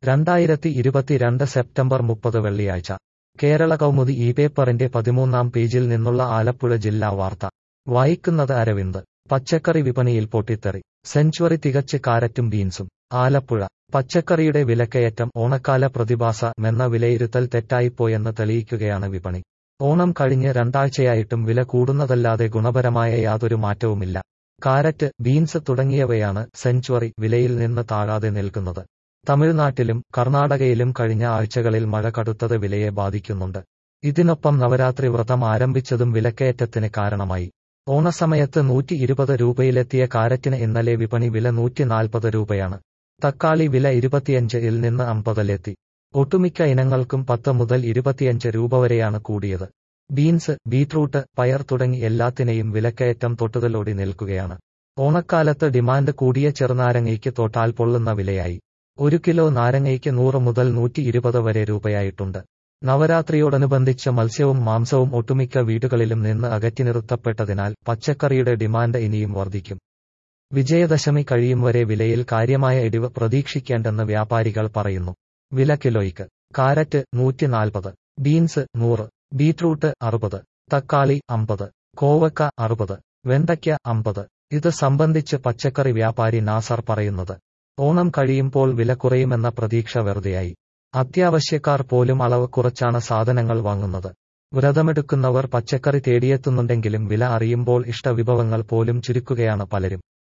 രണ്ടായിരത്തി ഇരുപത്തിരണ്ട് സെപ്റ്റംബർ മുപ്പത് വെള്ളിയാഴ്ച കേരള കൗമുദി ഈ പേപ്പറിന്റെ പതിമൂന്നാം പേജിൽ നിന്നുള്ള ആലപ്പുഴ ജില്ലാ വാർത്ത വായിക്കുന്നത് അരവിന്ദ് പച്ചക്കറി വിപണിയിൽ പൊട്ടിത്തെറി സെഞ്ചുറി തികച്ച് കാരറ്റും ബീൻസും ആലപ്പുഴ പച്ചക്കറിയുടെ വിലക്കയറ്റം ഓണക്കാല പ്രതിഭാസമെന്ന വിലയിരുത്തൽ തെറ്റായിപ്പോയെന്ന് തെളിയിക്കുകയാണ് വിപണി ഓണം കഴിഞ്ഞ് രണ്ടാഴ്ചയായിട്ടും വില കൂടുന്നതല്ലാതെ ഗുണപരമായ യാതൊരു മാറ്റവുമില്ല കാരറ്റ് ബീൻസ് തുടങ്ങിയവയാണ് സെഞ്ചുറി വിലയിൽ നിന്ന് താഴാതെ നിൽക്കുന്നത് തമിഴ്നാട്ടിലും കർണാടകയിലും കഴിഞ്ഞ ആഴ്ചകളിൽ മഴ കടുത്തത് വിലയെ ബാധിക്കുന്നുണ്ട് ഇതിനൊപ്പം നവരാത്രി വ്രതം ആരംഭിച്ചതും വിലക്കയറ്റത്തിന് കാരണമായി ഓണസമയത്ത് നൂറ്റി ഇരുപത് രൂപയിലെത്തിയ കാരറ്റിന് ഇന്നലെ വിപണി വില നൂറ്റി നാൽപ്പത് രൂപയാണ് തക്കാളി വില ഇരുപത്തിയഞ്ച് ഇൽ നിന്ന് അമ്പതിലെത്തി ഒട്ടുമിക്ക ഇനങ്ങൾക്കും പത്ത് മുതൽ ഇരുപത്തിയഞ്ച് രൂപ വരെയാണ് കൂടിയത് ബീൻസ് ബീറ്റ്റൂട്ട് പയർ തുടങ്ങി എല്ലാത്തിനെയും വിലക്കയറ്റം തൊട്ടുതലോടി നിൽക്കുകയാണ് ഓണക്കാലത്ത് ഡിമാൻഡ് കൂടിയ ചെറുനാരങ്ങയ്ക്ക് തൊട്ടാൽ പൊള്ളുന്ന വിലയായി ഒരു കിലോ നാരങ്ങയ്ക്ക് നൂറ് മുതൽ നൂറ്റി ഇരുപത് വരെ രൂപയായിട്ടുണ്ട് നവരാത്രിയോടനുബന്ധിച്ച് മത്സ്യവും മാംസവും ഒട്ടുമിക്ക വീടുകളിലും നിന്ന് അകറ്റി നിർത്തപ്പെട്ടതിനാൽ പച്ചക്കറിയുടെ ഡിമാൻഡ് ഇനിയും വർദ്ധിക്കും വിജയദശമി കഴിയും വരെ വിലയിൽ കാര്യമായ ഇടിവ് പ്രതീക്ഷിക്കേണ്ടെന്ന് വ്യാപാരികൾ പറയുന്നു വില കിലോയ്ക്ക് കാരറ്റ് നൂറ്റി നാൽപ്പത് ബീൻസ് നൂറ് ബീറ്റ്റൂട്ട് അറുപത് തക്കാളി അമ്പത് കോവക്ക അറുപത് വെണ്ടയ്ക്ക അമ്പത് ഇത് സംബന്ധിച്ച് പച്ചക്കറി വ്യാപാരി നാസർ പറയുന്നത് ഓണം കഴിയുമ്പോൾ വില കുറയുമെന്ന പ്രതീക്ഷ വെറുതെയായി അത്യാവശ്യക്കാർ പോലും അളവ് കുറച്ചാണ് സാധനങ്ങൾ വാങ്ങുന്നത് വ്രതമെടുക്കുന്നവർ പച്ചക്കറി തേടിയെത്തുന്നുണ്ടെങ്കിലും വില അറിയുമ്പോൾ ഇഷ്ടവിഭവങ്ങൾ പോലും ചുരുക്കുകയാണ് പലരും